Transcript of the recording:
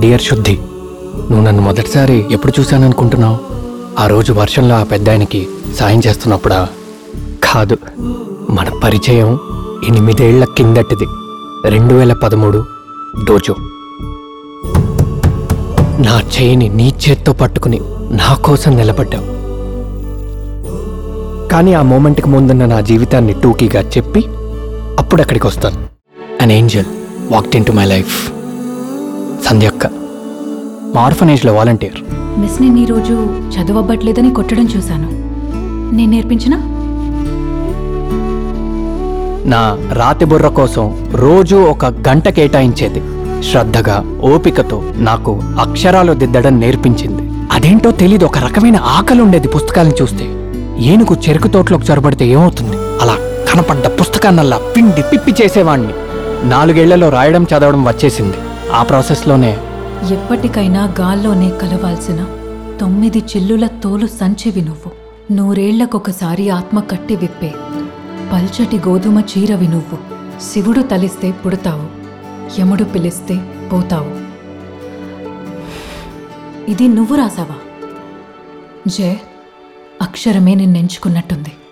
dear శుద్ధి నువ్వు నన్ను మొదటిసారి ఎప్పుడు చూశాననుకుంటున్నావు ఆ రోజు వర్షంలో ఆ పెద్ద ఆయనకి సాయం చేస్తున్నప్పుడా కాదు మన పరిచయం ఎనిమిదేళ్ల కిందటిది రెండు వేల పదమూడు డోజో నా చేయిని నీ చేత్తో పట్టుకుని నా కోసం నిలబడ్డావు కానీ ఆ మూమెంట్కి ముందున్న నా జీవితాన్ని టూకీగా చెప్పి అప్పుడు అక్కడికి వస్తాను an angel walked into my మై లైఫ్ సంధ్యక్క మా ఆర్ఫనేజ్లో వాలంటీర్ మిస్ నేను ఈరోజు చదవబ్బట్లేదని కొట్టడం చూశాను నేను నేర్పించినా నా రాతి బుర్ర కోసం రోజు ఒక గంట కేటాయించేది శ్రద్ధగా ఓపికతో నాకు అక్షరాలు దిద్దడం నేర్పించింది అదేంటో తెలీదు ఒక రకమైన ఆకలి ఉండేది పుస్తకాలను చూస్తే ఏనుగు చెరుకు తోటలోకి చొరబడితే ఏమవుతుంది అలా కనపడ్డ పుస్తకాన్నల్లా పిండి పిప్పి చేసేవాణ్ణి నాలుగేళ్లలో రాయడం చదవడం వచ్చేసింది ఆ ప్రాసెస్లోనే ఎప్పటికైనా గాల్లోనే కలవాల్సిన తొమ్మిది చిల్లుల తోలు సంచివి నువ్వు నూరేళ్లకొకసారి ఆత్మ కట్టి విప్పే పల్చటి గోధుమ చీరవి నువ్వు శివుడు తలిస్తే పుడతావు యముడు పిలిస్తే పోతావు ఇది నువ్వు రాసావా జే అక్షరమే నిన్నెంచుకున్నట్టుంది